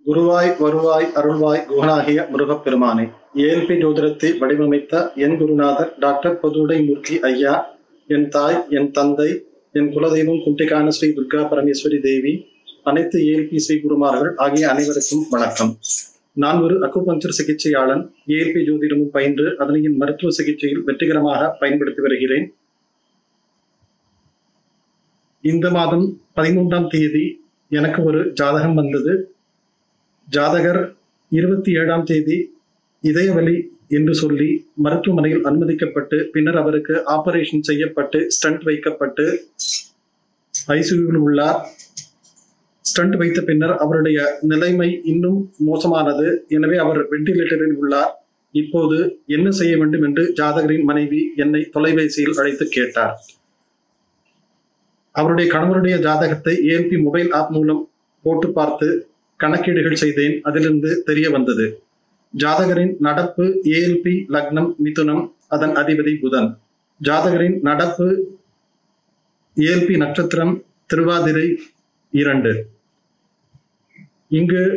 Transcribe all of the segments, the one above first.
குருவாய் வருவாய் அருள்வாய் குகனாகிய முருகப்பெருமானே ஏஎல்பி ஜோதிடத்தை வடிவமைத்த என் குருநாதர் டாக்டர் பொதுடை மூர்த்தி ஐயா என் தாய் என் தந்தை என் குலதெய்வம் குட்டிக்கான ஸ்ரீ துர்கா பரமேஸ்வரி தேவி அனைத்து ஏஎல்பி ஸ்ரீ குருமார்கள் ஆகிய அனைவருக்கும் வணக்கம் நான் ஒரு அக்குபஞ்சர் சிகிச்சையாளன் ஏஎல்பி ஜோதிடமும் பயின்று அதனையின் மருத்துவ சிகிச்சையில் வெற்றிகரமாக பயன்படுத்தி வருகிறேன் இந்த மாதம் பதிமூன்றாம் தேதி எனக்கு ஒரு ஜாதகம் வந்தது ஜாதகர் இருபத்தி ஏழாம் தேதி இதயவலி என்று சொல்லி மருத்துவமனையில் அனுமதிக்கப்பட்டு பின்னர் அவருக்கு ஆபரேஷன் செய்யப்பட்டு ஸ்டண்ட் வைக்கப்பட்டு ஐசியூவில் உள்ளார் ஸ்டண்ட் வைத்த பின்னர் அவருடைய நிலைமை இன்னும் மோசமானது எனவே அவர் வெண்டிலேட்டரில் உள்ளார் இப்போது என்ன செய்ய வேண்டும் என்று ஜாதகரின் மனைவி என்னை தொலைபேசியில் அழைத்து கேட்டார் அவருடைய கணவருடைய ஜாதகத்தை ஏஎல்பி மொபைல் ஆப் மூலம் போட்டு பார்த்து கணக்கீடுகள் செய்தேன் அதிலிருந்து தெரிய வந்தது ஜாதகரின் நடப்பு ஏஎல்பி லக்னம் மிதுனம் அதன் அதிபதி புதன் ஜாதகரின் நடப்பு ஏஎல்பி நட்சத்திரம் திருவாதிரை இரண்டு இங்கு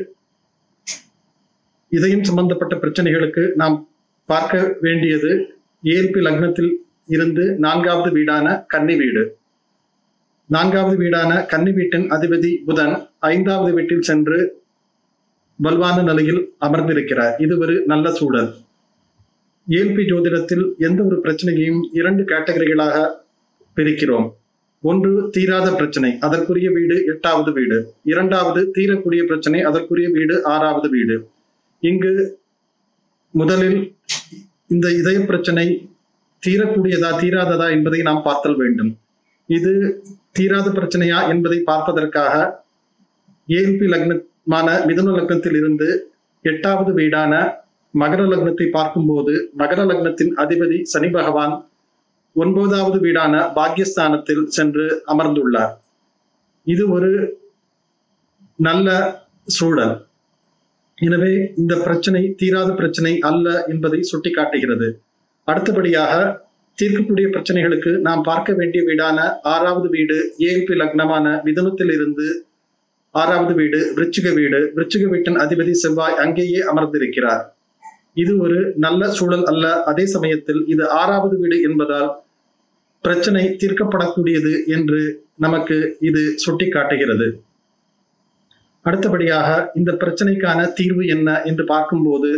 இதயம் சம்பந்தப்பட்ட பிரச்சனைகளுக்கு நாம் பார்க்க வேண்டியது ஏஎல்பி லக்னத்தில் இருந்து நான்காவது வீடான கன்னி வீடு நான்காவது வீடான கன்னி வீட்டின் அதிபதி புதன் ஐந்தாவது வீட்டில் சென்று வல்வான நிலையில் அமர்ந்திருக்கிறார் இது ஒரு நல்ல சூழல் ஏல்பி ஜோதிடத்தில் எந்த ஒரு பிரச்சனையையும் இரண்டு கேட்டகரிகளாக பிரிக்கிறோம் ஒன்று தீராத பிரச்சனை அதற்குரிய வீடு எட்டாவது வீடு இரண்டாவது தீரக்கூடிய பிரச்சனை அதற்குரிய வீடு ஆறாவது வீடு இங்கு முதலில் இந்த இதய பிரச்சனை தீரக்கூடியதா தீராததா என்பதை நாம் பார்த்தல் வேண்டும் இது தீராத பிரச்சனையா என்பதை பார்ப்பதற்காக ஏஎல்பி லக்னமான மிதுன லக்னத்தில் இருந்து எட்டாவது வீடான மகர லக்னத்தை பார்க்கும்போது மகர லக்னத்தின் அதிபதி சனி பகவான் ஒன்பதாவது வீடான பாக்யஸ்தானத்தில் சென்று அமர்ந்துள்ளார் இது ஒரு நல்ல சூழல் எனவே இந்த பிரச்சனை தீராத பிரச்சனை அல்ல என்பதை சுட்டிக்காட்டுகிறது அடுத்தபடியாக தீர்க்கக்கூடிய பிரச்சனைகளுக்கு நாம் பார்க்க வேண்டிய வீடான ஆறாவது வீடு ஏஎல்பி லக்னமான மிதுனத்தில் இருந்து ஆறாவது வீடு விருச்சிக வீடு விருச்சிக வீட்டின் அதிபதி செவ்வாய் அங்கேயே அமர்ந்திருக்கிறார் இது ஒரு நல்ல சூழல் அல்ல அதே சமயத்தில் இது ஆறாவது வீடு என்பதால் பிரச்சனை தீர்க்கப்படக்கூடியது என்று நமக்கு இது சுட்டிக்காட்டுகிறது அடுத்தபடியாக இந்த பிரச்சனைக்கான தீர்வு என்ன என்று பார்க்கும்போது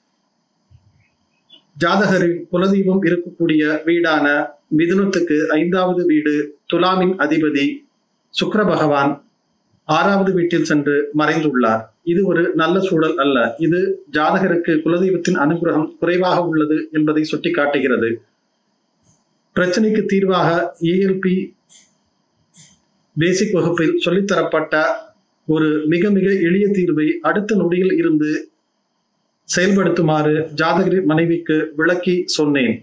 ஜாதகரின் குலதெய்வம் இருக்கக்கூடிய வீடான மிதுனத்துக்கு ஐந்தாவது வீடு துலாமின் அதிபதி சுக்கர பகவான் ஆறாவது வீட்டில் சென்று மறைந்துள்ளார் இது ஒரு நல்ல சூழல் அல்ல இது ஜாதகருக்கு குலதெய்வத்தின் அனுகிரகம் குறைவாக உள்ளது என்பதை சுட்டிக்காட்டுகிறது பிரச்சனைக்கு தீர்வாக ஏஎல்பி பேசிக் வகுப்பில் சொல்லித்தரப்பட்ட ஒரு மிக மிக எளிய தீர்வை அடுத்த நொடியில் இருந்து செயல்படுத்துமாறு ஜாதகரின் மனைவிக்கு விளக்கி சொன்னேன்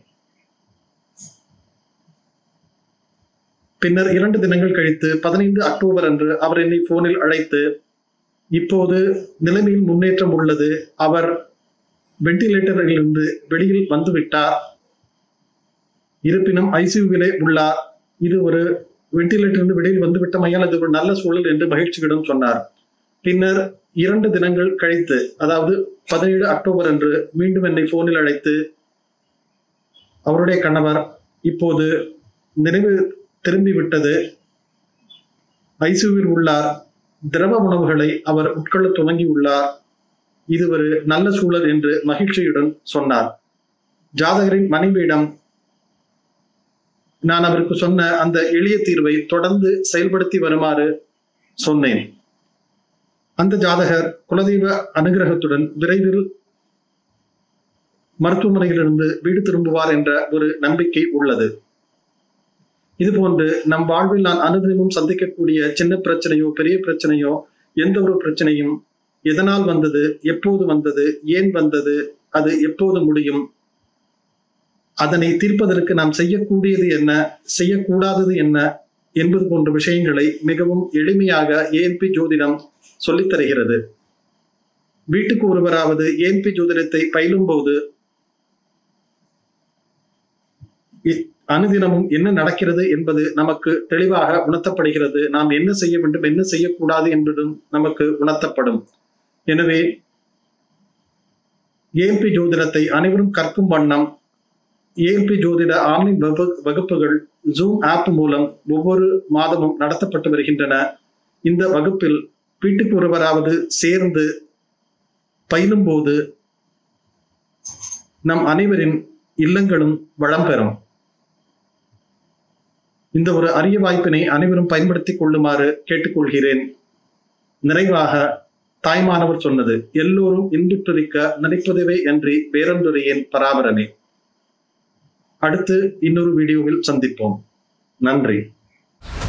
பின்னர் இரண்டு தினங்கள் கழித்து பதினைந்து அக்டோபர் அன்று அவர் என்னை போனில் அழைத்து இப்போது நிலைமையில் முன்னேற்றம் உள்ளது அவர் வெண்டிலேட்டரிலிருந்து வெளியில் வந்துவிட்டார் இருப்பினும் ஐசியூவிலே உள்ளார் இது ஒரு வெண்டிலேட்டரிலிருந்து வெளியில் வந்துவிட்டமையால் அது ஒரு நல்ல சூழல் என்று மகிழ்ச்சியுடன் சொன்னார் பின்னர் இரண்டு தினங்கள் கழித்து அதாவது பதினேழு அக்டோபர் அன்று மீண்டும் என்னை போனில் அழைத்து அவருடைய கணவர் இப்போது நினைவு திரும்பி விட்டது ஐசியூவில் உள்ளார் திரவ உணவுகளை அவர் உட்கொள்ள துவங்கி உள்ளார் இது ஒரு நல்ல சூழல் என்று மகிழ்ச்சியுடன் சொன்னார் ஜாதகரின் மனைவியிடம் நான் அவருக்கு சொன்ன அந்த எளிய தீர்வை தொடர்ந்து செயல்படுத்தி வருமாறு சொன்னேன் அந்த ஜாதகர் குலதெய்வ அனுகிரகத்துடன் விரைவில் மருத்துவமனையிலிருந்து வீடு திரும்புவார் என்ற ஒரு நம்பிக்கை உள்ளது இதுபோன்று நம் வாழ்வில் நான் அனுதினமும் சந்திக்கக்கூடிய சின்ன பிரச்சனையோ பெரிய பிரச்சனையோ எந்த ஒரு பிரச்சனையும் எதனால் வந்தது எப்போது வந்தது ஏன் வந்தது அது எப்போது முடியும் அதனை தீர்ப்பதற்கு நாம் செய்யக்கூடியது என்ன செய்யக்கூடாதது என்ன என்பது போன்ற விஷயங்களை மிகவும் எளிமையாக ஏஎன்பி ஜோதிடம் சொல்லித் தருகிறது வீட்டுக்கு ஒருவராவது ஏன்பி ஜோதிடத்தை பயிலும் போது அனுதினமும் என்ன நடக்கிறது என்பது நமக்கு தெளிவாக உணர்த்தப்படுகிறது நாம் என்ன செய்ய வேண்டும் என்ன செய்யக்கூடாது என்பதும் நமக்கு உணர்த்தப்படும் எனவே ஏஎல்பி ஜோதிடத்தை அனைவரும் கற்கும் வண்ணம் ஏஎல்பி ஜோதிட ஆன்லைன் வகு- வகுப்புகள் ஜூம் ஆப் மூலம் ஒவ்வொரு மாதமும் நடத்தப்பட்டு வருகின்றன இந்த வகுப்பில் வீட்டுக்கு ஒருவராவது சேர்ந்து பயிலும் போது நம் அனைவரின் இல்லங்களும் வளம் பெறும் இந்த ஒரு அரிய வாய்ப்பினை அனைவரும் பயன்படுத்திக் கொள்ளுமாறு கேட்டுக்கொள்கிறேன் நிறைவாக தாய்மானவர் சொன்னது எல்லோரும் இன்புற்றிருக்க நினைப்பதுவே அன்றி வேறொன்றுரையேன் பராபரமே அடுத்து இன்னொரு வீடியோவில் சந்திப்போம் நன்றி